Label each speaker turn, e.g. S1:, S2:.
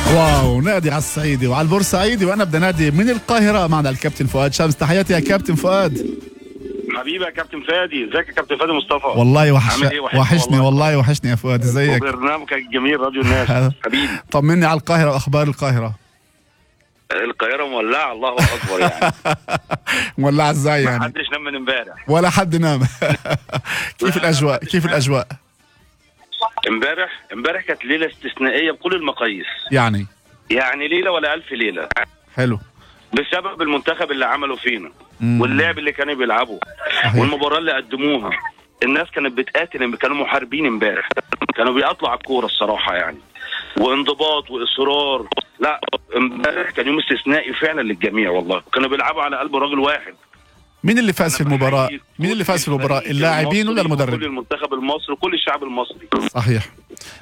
S1: واو نادي على الصعيدي وعلى البورسعيدي وانا بدي نادي من القاهره معنا الكابتن فؤاد شمس تحياتي يا كابتن فؤاد
S2: حبيبي يا كابتن فادي ازيك يا كابتن فادي مصطفى
S1: والله وحش
S2: عامل إيه؟ وحشني
S1: وحشني
S2: والله.
S1: والله وحشني يا فؤاد ازيك
S2: وبرنامجك الجميل راديو الناس حبيبي
S1: طمني على القاهره واخبار القاهره
S2: القاهره مولعه الله اكبر يعني
S1: مولعه ازاي
S2: ما
S1: يعني
S2: حدش نام من امبارح
S1: ولا حد نام كيف
S2: لا،
S1: الاجواء كيف الاجواء
S2: امبارح امبارح كانت ليله استثنائيه بكل المقاييس
S1: يعني
S2: يعني ليله ولا الف ليله
S1: حلو
S2: بسبب المنتخب اللي عمله فينا
S1: مم.
S2: واللعب اللي كانوا بيلعبوا
S1: صحيح.
S2: والمباراه اللي قدموها الناس كانت بتقاتل كانوا محاربين امبارح كانوا بيقطعوا على الكوره الصراحه يعني وانضباط واصرار لا امبارح كان يوم استثنائي فعلا للجميع والله كانوا بيلعبوا على قلب راجل واحد
S1: مين اللي فاز في
S2: أنا
S1: المباراه
S2: بحيي
S1: مين اللي فاز في المباراه
S2: الفريق
S1: اللاعبين ولا
S2: المصري وكل
S1: المدرب
S2: المنتخب المصري وكل الشعب المصري
S1: صحيح